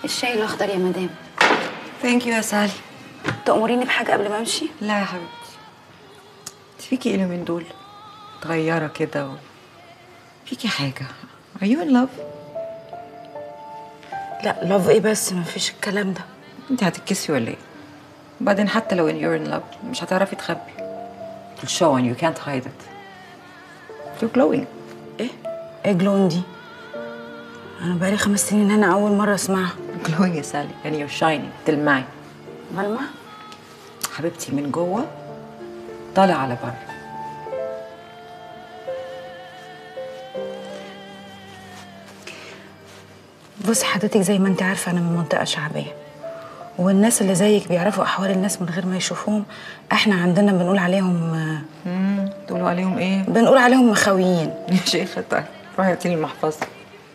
الشاي الاخضر يا مدام ثانك يو يا سالي تأمريني بحاجه قبل ما امشي لا يا حبيبتي انت فيكي ايه من دول متغيرة كده و... فيكي حاجة Are you in love؟ لا لاف ايه بس ما فيش الكلام ده انت هتتكسي ولا ايه؟ بعدين حتى لو ان you're in love مش هتعرفي تخبي It'll show and you can't hide it You're glowing ايه ايه جلون دي انا بقالي خمس سنين هنا اول مره اسمعها glowing يا سالي يعني you're shining تلمعي ملمع حبيبتي من جوه طالع على بره بصي حضرتك زي ما انت عارفه انا من منطقه شعبيه والناس اللي زيك بيعرفوا احوال الناس من غير ما يشوفوهم احنا عندنا بنقول عليهم امم تقولوا عليهم ايه؟ بنقول عليهم مخاويين يا شيخة طيب روحي هاتي لي المحفظة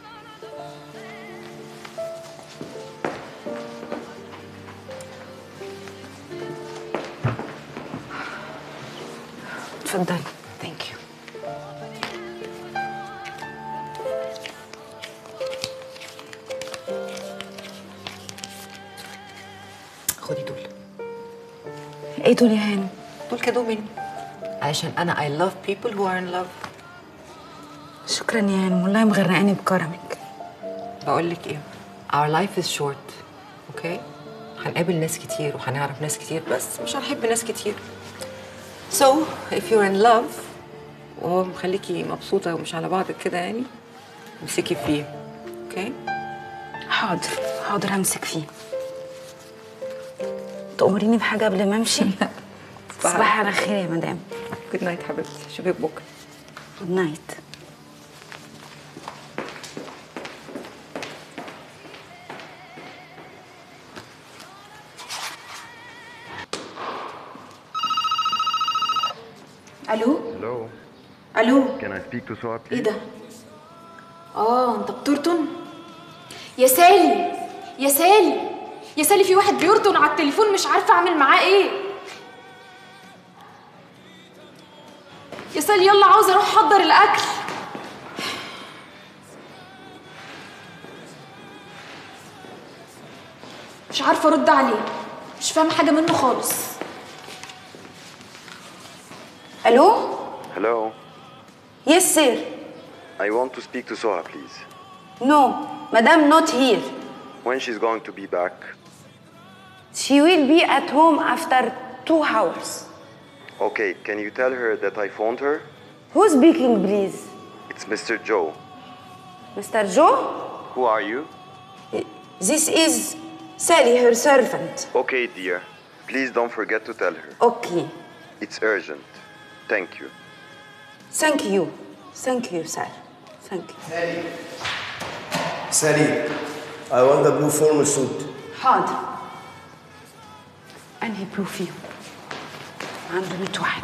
اتفضلي ثانك يو خدي دول ايه دول يا هانم دول كادو مني عشان انا I love people who are in love شكرا يا هانم والله مغرقاني بكرمك بقول لك ايه our life is short اوكي هنقابل ناس كتير وهنعرف ناس كتير بس مش هنحب ناس كتير so if you're in love وهو مخليكي مبسوطة ومش على بعضك كده يعني امسكي فيه اوكي حاضر حاضر همسك فيه تأمريني بحاجة قبل ما امشي صباح على خير يا مدام جود نايت حبيبتي اشوفك بكره جود نايت الو Hello, الو can I speak to Soha ايه please? ده اه انت بترطن يا سالي يا سالي يا سالي في واحد بيرطن على التليفون مش عارفه اعمل معاه ايه يا سالي يلا عاوزه اروح احضر الاكل مش عارفه ارد عليه مش فاهمه حاجه منه خالص الو Hello, يس سير I want to speak to Soha please. نو مدام نوت هير When she's going to be back? She will be at home after two hours. Okay, can you tell her that I phoned her? Who's speaking, please? It's Mr. Joe. Mr. Joe? Who are you? This is Sally, her servant. Okay, dear. Please don't forget to tell her. Okay. It's urgent. Thank you. Thank you. Thank you, sir. Thank you. Sally, I want the blue formal suit. حاضر. أنهي بلو فيهم؟ عنده 100 واحد.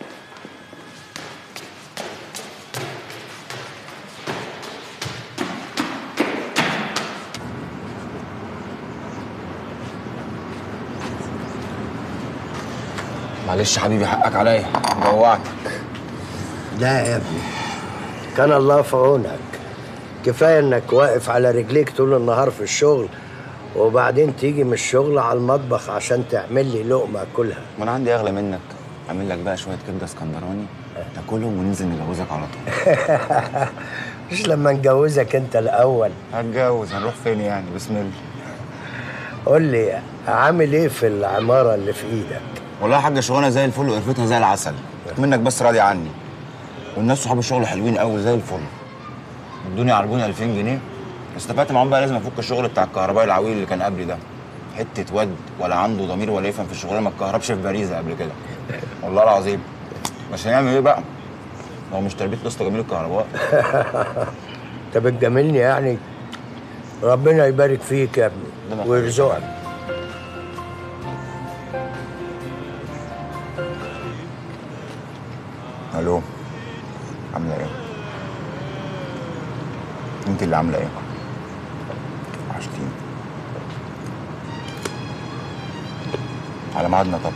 معلش حبيبي حقك عليا جوعتك لا يا ابني كان الله في عونك كفاية انك واقف على رجليك طول النهار في الشغل وبعدين تيجي من الشغل على المطبخ عشان تعمل لي لقمة اكلها ما انا عندي اغلى منك اعمل لك بقى شويه كبده اسكندراني تاكلهم وننزل نجوزك على طول مش لما نجوزك انت الاول هتجوز هنروح فين يعني بسم الله قول لي عامل ايه في العمارة اللي في ايدك والله يا حاجه شغلانه زي الفل وقرفتها زي العسل منك بس راضي عني والناس صحاب الشغل حلوين قوي زي الفل ادوني عربوني 2000 جنيه استفدت معاهم بقى لازم افك الشغل بتاع الكهربائي العويل اللي كان قبلي ده حته واد ولا عنده ضمير ولا يفهم في الشغلانه ما اتكهربش في باريزا قبل كده والله العظيم بس هنعمل ايه بقى؟ هو مش تربيه لسه جميل الكهرباء انت بتجاملني يعني ربنا يبارك فيك يا ابني ربنا ويرزقك الو عامله ايه؟ انت اللي عامله ايه؟ وحشتيني على ميعادنا طبعا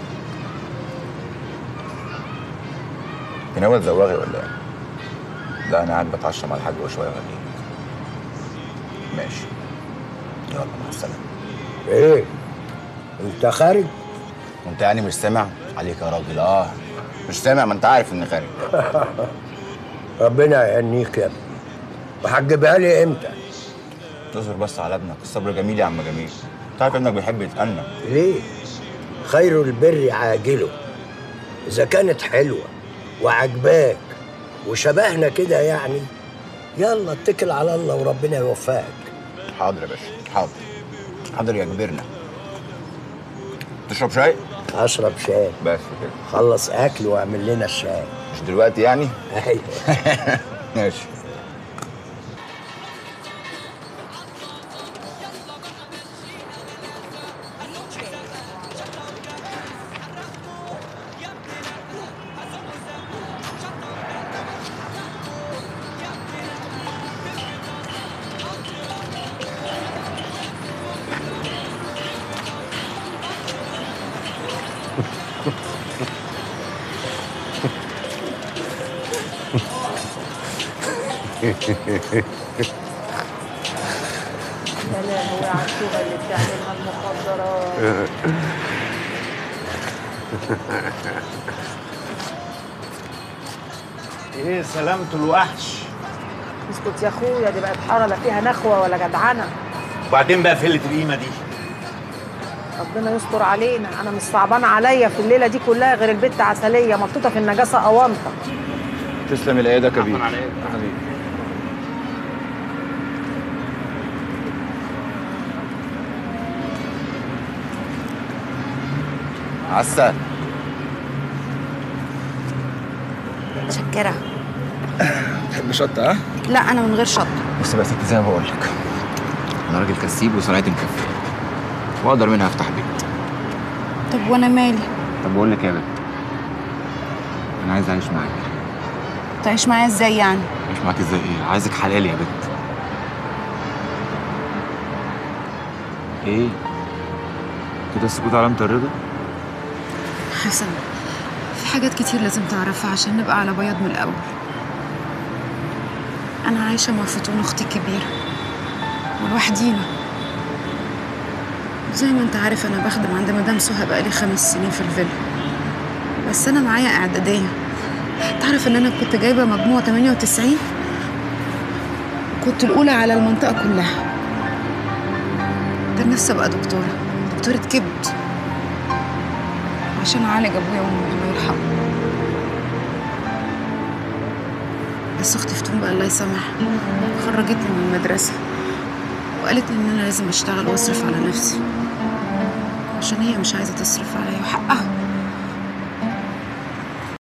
انت ناوي تزوغي ولا ايه؟ لا انا قاعد بتعشى مع الحاج وشويه غنيين ماشي يلا مع السلامه ايه انت خارج وانت يعني مش سامع عليك يا راجل اه مش سامع ما انت عارف اني خارج ربنا يهنيك يا ابني وهتجيبها لي امتى تصبر بس على ابنك الصبر جميل يا عم جميل انت عارف ابنك بيحب يتأنى ليه خير البر عاجله اذا كانت حلوه وعجباك وشبهنا كده يعني يلا اتكل على الله وربنا يوفقك حاضر يا باشا حاضر حاضر يا كبرنا تشرب شاي اشرب شاي بس كده خلص اكل واعمل لنا الشاي مش دلوقتي يعني ايوه ماشي يا لهوي على الشغل اللي بتعملها المخدرات ايه سلامة الوحش اسكت يا اخويا دي بقت حاره لا فيها نخوه ولا جدعنه وبعدين بقى فلة القيمة دي ربنا يستر علينا انا مش صعبان عليا في الليله دي كلها غير البت عسليه مبطوطه في النجاسه اونطه تسلم الايد يا كبير عسل متشكرة تحب شطة ها؟ لا أنا من غير شط بص بقى يا ستي زي ما بقول لك انا راجل كسيب وصنعتي مكفي واقدر منها افتح بيت طب وأنا مالي طب بقول لك ايه يا بنت انا عايز اعيش معاك تعيش معايا إزاي يعني اعيش معاك ازاي ايه عايزك حلال يا بنت ايه كده السكوت علامة الرضا حسن في حاجات كتير لازم تعرفها عشان نبقى على بياض من الأول أنا عايشة مع فتون أختي الكبيرة ولوحدينا زي ما أنت عارف أنا بخدم عند مدام سهى بقالي خمس سنين في الفيلا بس أنا معايا إعدادية تعرف إن أنا كنت جايبة مجموع 98 كنت الأولى على المنطقة كلها كان نفسي أبقى دكتورة دكتورة كبد عشان أعالج أبويا وأمي الله يرحمه بس أختي فتون بقى الله يسامحها خرجتني من المدرسة وقالت لي إن أنا لازم أشتغل وأصرف على نفسي عشان هي مش عايزة تصرف عليا وحقها